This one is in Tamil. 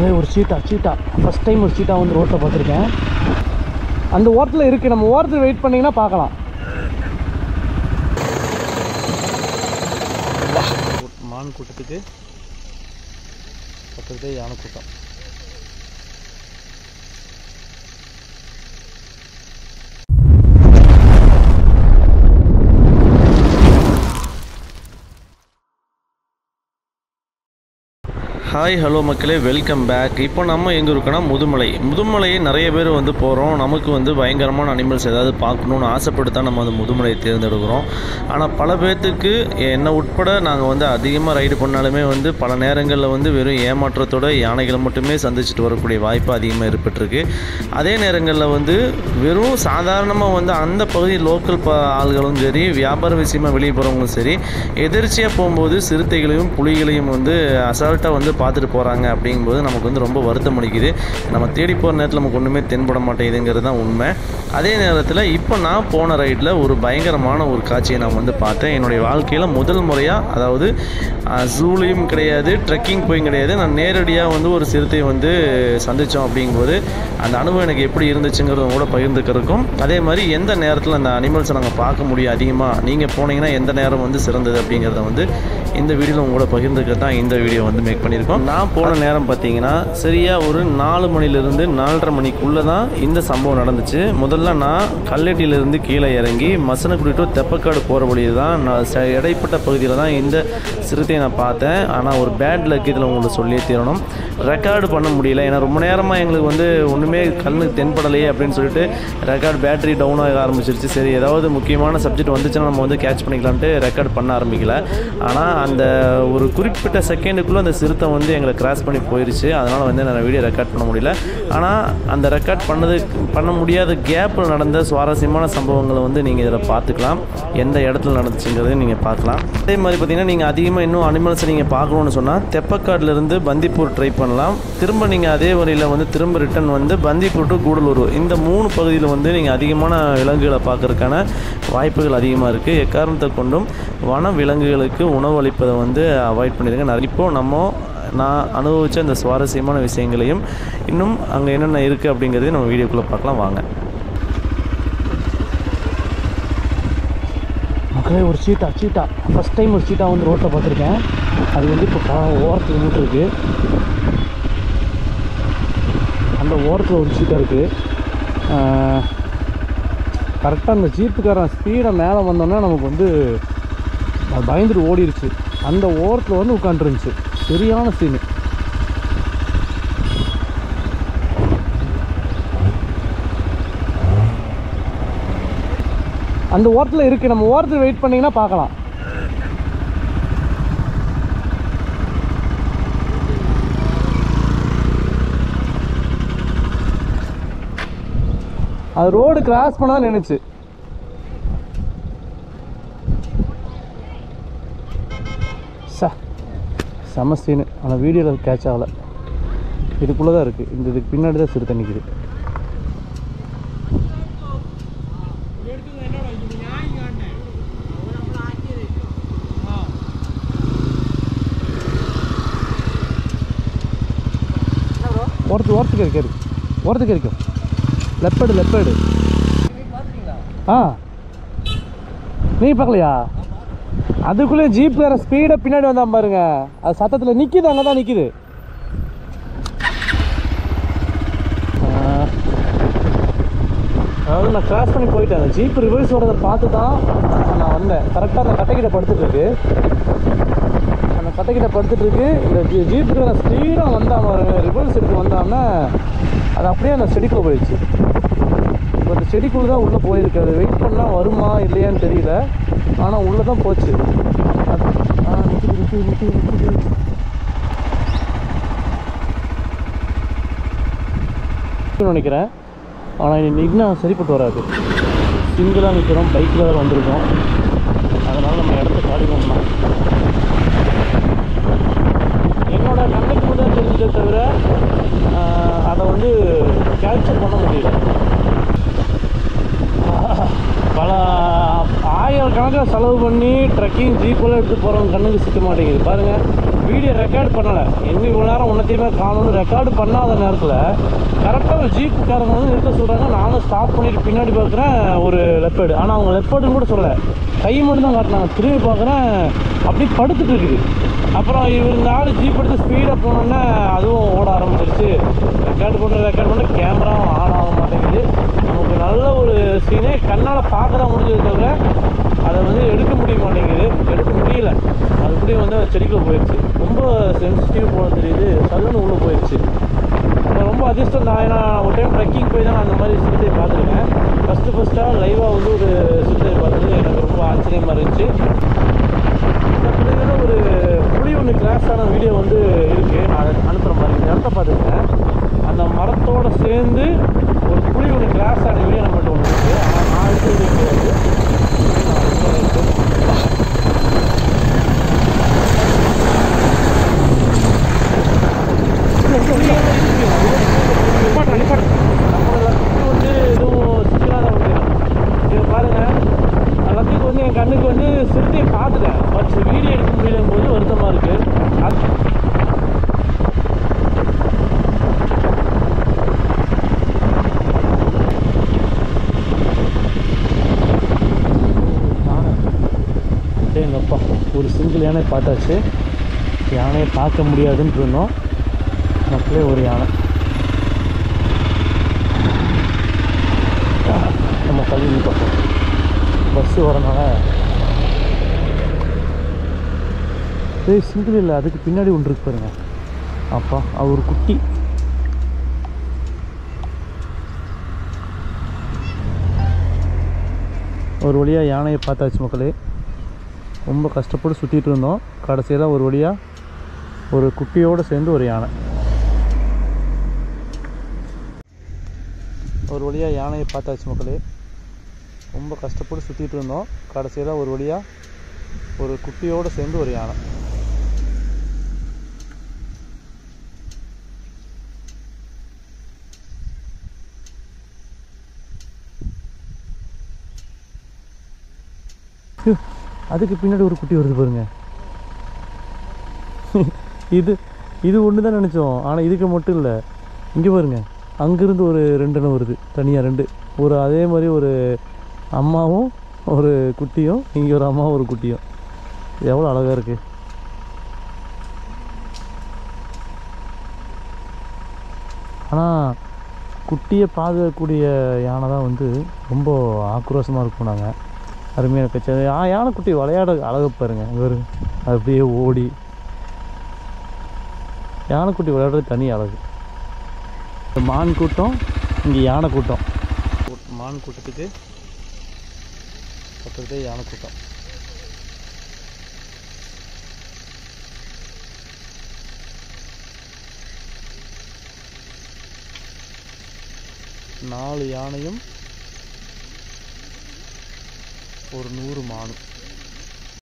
மக்களே ஒரு சீட்டா சீட்டா ஃபஸ்ட் டைம் ஒரு சீட்டா வந்து ரோட்டில் பார்த்துருக்கேன் அந்த ஓரத்தில் இருக்குது நம்ம ஓரத்தில் வெயிட் பண்ணிங்கன்னா பார்க்கலாம் மான் கூட்டத்துக்கு பக்கத்துலேயே யானை கூட்டம் ஹாய் ஹலோ மக்களே வெல்கம் பேக் இப்போ நம்ம எங்கே இருக்கோன்னா முதுமலை முதுமலையை நிறைய பேர் வந்து போகிறோம் நமக்கு வந்து பயங்கரமான அனிமல்ஸ் ஏதாவது பார்க்கணுன்னு ஆசைப்பட்டு தான் நம்ம அந்த முதுமலையை தேர்ந்தெடுக்கிறோம் ஆனால் பல பேர்த்துக்கு என்னை உட்பட நாங்கள் வந்து அதிகமாக ரைடு பண்ணாலுமே வந்து பல நேரங்களில் வந்து வெறும் ஏமாற்றத்தோட யானைகளை மட்டுமே சந்திச்சுட்டு வரக்கூடிய வாய்ப்பு அதிகமாக ஏற்பட்டிருக்கு அதே நேரங்களில் வந்து வெறும் சாதாரணமாக வந்து அந்த பகுதி லோக்கல் ப ஆள்களும் சரி வியாபார விஷயமா வெளியே போகிறவங்களும் சரி எதிர்ச்சியாக போகும்போது சிறுத்தைகளையும் புலிகளையும் வந்து அசால்ட்டாக வந்து பார்த்துட்டு போகிறாங்க அப்படிங்கும்போது நமக்கு வந்து ரொம்ப வருத்தம் அளிக்குது நம்ம தேடி போகிற நேரத்தில் நமக்கு ஒன்றுமே தென்பட மாட்டேங்குதுங்கிறது தான் உண்மை அதே நேரத்தில் இப்போ நான் போன ரைடில் ஒரு பயங்கரமான ஒரு காட்சியை நான் வந்து பார்த்தேன் என்னுடைய வாழ்க்கையில் முதல் முறையாக அதாவது ஜூலையும் கிடையாது ட்ரெக்கிங் போயும் கிடையாது நான் நேரடியாக வந்து ஒரு சிறுத்தையை வந்து சந்தித்தோம் அப்படிங்கும்போது அந்த அனுபவம் எனக்கு எப்படி இருந்துச்சுங்கிறத கூட பகிர்ந்துக்கிறதுக்கும் அதே மாதிரி எந்த நேரத்தில் அந்த அனிமல்ஸை நாங்கள் பார்க்க முடியும் அதிகமாக நீங்கள் போனீங்கன்னா எந்த நேரம் வந்து சிறந்தது அப்படிங்கிறத வந்து இந்த வீடியோவில் உங்களோட பகிர்ந்துக்க தான் இந்த வீடியோ வந்து மேக் பண்ணியிருக்கோம் நான் போன நேரம் பார்த்தீங்கன்னா சரியாக ஒரு நாலு மணிலேருந்து நாலரை மணிக்குள்ளே தான் இந்த சம்பவம் நடந்துச்சு முதல்ல நான் கல்லட்டியிலேருந்து கீழே இறங்கி மசனக்குடி டு தெப்பக்காடு போகிற வழியில் தான் நான் ச- இடைப்பட்ட பகுதியில் தான் இந்த சிறுத்தையை நான் பார்த்தேன் ஆனால் ஒரு பேட் லக் இதில் உங்களுக்கு சொல்லியே தீரணும் ரெக்கார்டு பண்ண முடியல ஏன்னா ரொம்ப நேரமாக எங்களுக்கு வந்து ஒன்றுமே கண்ணுக்கு தென்படலையே அப்படின்னு சொல்லிட்டு ரெக்கார்ட் பேட்டரி டவுன் ஆக ஆரம்பிச்சிருச்சு சரி ஏதாவது முக்கியமான சப்ஜெக்ட் வந்துச்சுன்னா நம்ம வந்து கேட்ச் பண்ணிக்கலான்ட்டு ரெக்கார்ட் பண்ண ஆரம்பிக்கல ஆனால் அந்த ஒரு குறிப்பிட்ட செகண்டுக்குள்ளே அந்த சிறுத்தை வந்து எங்களை கிராஸ் பண்ணி போயிருச்சு அதனால் வந்து நான் வீடியோ ரெக்கார்ட் பண்ண முடியல ஆனால் அந்த ரெக்கார்ட் பண்ணது பண்ண முடியாத கேப்பில் நடந்த சுவாரஸ்யமான சம்பவங்களை வந்து நீங்கள் இதில் பார்த்துக்கலாம் எந்த இடத்துல நடந்துச்சுங்கிறதையும் நீங்கள் பார்க்கலாம் அதே மாதிரி பார்த்தீங்கன்னா நீங்கள் அதிகமாக இன்னும் அனிமல்ஸை நீங்கள் பார்க்கணுன்னு சொன்னால் தெப்பக்காட்டிலேருந்து பந்திப்பூர் ட்ரை பண்ணலாம் திரும்ப நீங்கள் அதே வழியில் வந்து திரும்ப ரிட்டர்ன் வந்து பந்திப்பூர் டு கூடலூர் இந்த மூணு பகுதியில் வந்து நீங்கள் அதிகமான விலங்குகளை பார்க்கறதுக்கான வாய்ப்புகள் அதிகமாக இருக்குது எக்காரணத்தை கொண்டும் வன விலங்குகளுக்கு உணவு அளிப்பதை வந்து அவாய்ட் பண்ணிடுங்க நிறைய இப்போ நம்ம நான் அனுபவித்த அந்த சுவாரஸ்யமான விஷயங்களையும் இன்னும் அங்கே என்னென்ன இருக்குது அப்படிங்கிறதையும் நம்ம வீடியோக்குள்ளே பார்க்கலாம் வாங்க மக்களே ஒரு சீட்டா சீட்டா ஃபஸ்ட் டைம் ஒரு சீட்டா வந்து ரோட்டில் பார்த்துருக்கேன் அது வந்து இப்போ கா ஓரத்தில் நின்றுருக்கு அந்த ஓரத்தில் ஒரு சீட்டா இருக்குது கரெக்டாக அந்த ஜீப்புக்காரன் ஸ்பீடை மேலே வந்தோன்னா நமக்கு வந்து அது பயந்துட்டு ஓடிருச்சு அந்த ஓரத்தில் வந்து உட்காந்துருந்துச்சு சரியான சீனு அந்த ஓரத்தில் இருக்குது நம்ம ஓரத்தில் வெயிட் பண்ணிங்கன்னா பார்க்கலாம் அது ரோடு கிராஸ் பண்ண தான் நினைச்சு ச செம சீனு ஆனால் வீடியோவில் கேட்ச் ஆகலை இதுக்குள்ளே தான் இருக்குது இந்த இதுக்கு பின்னாடி தான் சிறுத்தை நிற்குது ஓரத்து ஓரத்துக்கு இருக்கு இருக்கு ஓரத்துக்கு இருக்கும் லெப்பேடு லெப்பேடு ஆ நீ பார்க்கலையா அதுக்குள்ளே ஜீப் வேற ஸ்பீடை பின்னாடி வந்தான் பாருங்க அது சத்தத்தில் நிற்கிது அங்கே தான் நிற்கிது அதாவது நான் கிராஸ் பண்ணி போயிட்டேன் அந்த ஜீப் ரிவர்ஸ் வரதை பார்த்து தான் நான் வந்தேன் கரெக்டாக அந்த கட்டைக்கிட்ட படுத்துட்டு இருக்கு அந்த கட்டைக்கிட்ட படுத்துட்டு இருக்கு இந்த ஜீ- ஜீப்புக்கு நான் ஸ்பீடாக வந்தான் பாருங்க ரிவர்ஸ் எடுத்து வந்தாம அது அப்படியே அந்த செடிக்குள்ளே போயிடுச்சு இப்போ அந்த செடிக்குள்ளே தான் உள்ளே போயிருக்கு அது வெயிட் பண்ணால் வருமா இல்லையான்னு தெரியல ஆனால் உள்ளே தான் போச்சு அது ஆ நிற்கிது நிற்கிது நிற்கிது நிற்கிது நினைக்கிறேன் ஆனால் இன்னைக்கு நான் சரிப்பட்டு வராது சிங்கிளாக நிற்கிறோம் பைக்கில் வேறு வந்திருக்கோம் அதனால் நம்ம இடத்த காலி பண்ணலாம் என்னோட கண்ணுக்கு மட்டும் தெரிஞ்சதை தவிர ஆஹ், அதை வந்து கேப்சர் பண்ண முடியல பல ஆயிரக்கணக்கில் நகை செலவு பண்ணி ட்ரெக்கிங் ஜீப்பெல்லாம் எடுத்து போகிறவங்க கண்ணுக்கு சிக்க மாட்டேங்குது பாருங்கள் வீடியோ ரெக்கார்ட் பண்ணலை எங்கே இவ்வளோ நேரம் உன்னத்தையுமே காணணும்னு ரெக்கார்டு பண்ணாத நேரத்தில் கரெக்டாக ஒரு ஜீப்புக்காரங்க வந்து நிறுத்த சொல்கிறாங்க நானும் ஸ்டாப் பண்ணிட்டு பின்னாடி பார்க்குறேன் ஒரு லெப்பேடு ஆனால் அவங்க லெப்பேடுன்னு கூட சொல்லலை கை மட்டும் தான் காட்டினாங்க திரும்பி பார்க்குறேன் அப்படியே படுத்துட்டு இருக்குது அப்புறம் இவர் இந்த ஆள் ஜீப் எடுத்து ஸ்பீடாக போனோன்னே அதுவும் ஓட ஆரம்பிச்சிருச்சு ரெக்கார்டு பண்ண ரெக்கார்ட் பண்ண கேமராவும் ஆன் ஆக மாட்டேங்குது நமக்கு நல்ல ஒரு சீனே கண்ணால் பார்க்க தான் முடிஞ்சது தவிர அதை வந்து எடுக்க முடிய மாட்டேங்குது எடுக்க முடியல அதுபடியே வந்து அது செடிக்குள்ள போயிடுச்சு ரொம்ப சென்சிட்டிவ் போல தெரியுது சல்லுன்னு உள்ளே போயிடுச்சு நான் ரொம்ப அதிர்ஷ்டம் தான் ஏன்னா ஒரு டைம் ட்ரெக்கிங் போய் தான் நான் அந்த மாதிரி சிறுத்தை பார்த்துருக்கேன் ஃபஸ்ட்டு ஃபஸ்ட்டாக லைவாக வந்து ஒரு சிறுத்தை பார்த்தது எனக்கு ரொம்ப ஆச்சரியமாக இருந்துச்சு பார்த்தீங்கன்னா ஒரு புளி ஒன்று கிராஸ் ஆன வீடியோ வந்து இருக்குது நான் அதை அனுப்புகிற மாதிரி இந்த இடத்த பார்த்துருக்கேன் அந்த மரத்தோட சேர்ந்து ஒரு புளி ஒன்று கிராஸ் ஆன வீடியோ நம்மகிட்ட ஒன்று இருக்குது ஆனால் நான் எடுத்த வீடியோ கிடையாது நான் எடுத்த எல்லாத்துக்கும் வந்து எதுவும் சிக்கலான ஒன்று இதை பாருங்க எல்லாத்துக்கும் வந்து என் கண்ணுக்கு வந்து சிறுத்தையை பார்த்துட்டேன் பட் வீடியோ எடுக்க முடியலும் போது வருத்தமாக இருக்கு அது எங்கப்பா ஒரு சிங்கிள் யானை பார்த்தாச்சு யானையை பார்க்க முடியாதுன்னு இருந்தோம் மக்களே ஒரு யானை நம்ம கல்வி பக்கம் பஸ்ஸு வரனால ஏய் சிங்கிள் இல்லை அதுக்கு பின்னாடி ஒன்று இருக்கு பாருங்க அப்பா அவர் குட்டி ஒரு வழியாக யானையை பார்த்தாச்சு மக்களே ரொம்ப கஷ்டப்பட்டு சுற்றிட்டு இருந்தோம் கடைசியில் ஒரு வழியாக ஒரு குட்டியோடு சேர்ந்து ஒரு யானை ஒரு வழியாக யானையை பார்த்தாச்சு மக்களே ரொம்ப கஷ்டப்பட்டு சுற்றிட்டு இருந்தோம் கடைசியில் ஒரு வழியாக ஒரு குட்டியோடு சேர்ந்து ஒரு யானை ஐயோ, அதுக்கு பின்னாடி ஒரு குட்டி வருது பாருங்க இது இது ஒன்று தான் நினச்சோம் ஆனால் இதுக்கு மட்டும் இல்லை இங்கே பாருங்க அங்கேருந்து ஒரு ரெண்டு எண்ணம் வருது தனியாக ரெண்டு ஒரு அதே மாதிரி ஒரு அம்மாவும் ஒரு குட்டியும் இங்கே ஒரு அம்மாவும் ஒரு குட்டியும் எவ்வளோ அழகாக இருக்குது ஆனால் குட்டியை பாதுகாக்கக்கூடிய யானை தான் வந்து ரொம்ப ஆக்ரோஷமாக இருக்கும் நாங்கள் அருமையான கட்சி ஆ யானைக்குட்டி விளையாட அழகு பாருங்க இவர் அது அப்படியே ஓடி யானைக்குட்டி விளையாடுறது தனி அழகு இந்த மான் கூட்டம் இங்கே யானை கூட்டம் மான் கூட்டத்துக்கு பக்கத்துலேயே யானை கூட்டம் நாலு யானையும் ஒரு நூறு மானும்